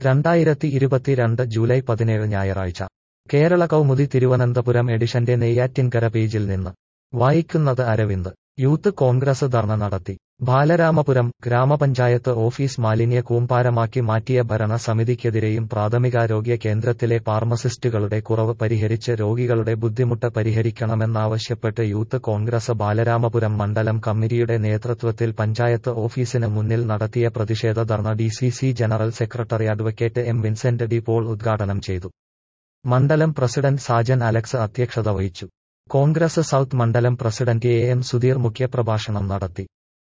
രണ്ടായിരത്തി ഇരുപത്തിരണ്ട് ജൂലൈ പതിനേഴ് ഞായറാഴ്ച കേരള കൗമുദി തിരുവനന്തപുരം എഡിഷന്റെ നെയ്യാറ്റിൻകര പേജിൽ നിന്ന് വായിക്കുന്നത് അരവിന്ദ് യൂത്ത് കോൺഗ്രസ് ധർണ നടത്തി ബാലരാമപുരം ഗ്രാമപഞ്ചായത്ത് ഓഫീസ് മാലിന്യ കൂമ്പാരമാക്കി മാറ്റിയ ഭരണ സമിതിക്കെതിരെയും പ്രാഥമികാരോഗ്യ കേന്ദ്രത്തിലെ ഫാർമസിസ്റ്റുകളുടെ കുറവ് പരിഹരിച്ച് രോഗികളുടെ ബുദ്ധിമുട്ട് പരിഹരിക്കണമെന്നാവശ്യപ്പെട്ട് യൂത്ത് കോൺഗ്രസ് ബാലരാമപുരം മണ്ഡലം കമ്മിറ്റിയുടെ നേതൃത്വത്തിൽ പഞ്ചായത്ത് ഓഫീസിന് മുന്നിൽ നടത്തിയ പ്രതിഷേധ ധർണ DCC general secretary advocate M Vincent D Paul ഉദ്ഘാടനം ചെയ്തു മണ്ഡലം പ്രസിഡന്റ് സാജൻ അലക്സ് അധ്യക്ഷത വഹിച്ചു കോൺഗ്രസ് സൗത്ത് മണ്ഡലം പ്രസിഡന്റ് എ എം സുധീർ മുഖ്യപ്രഭാഷണം നടത്തി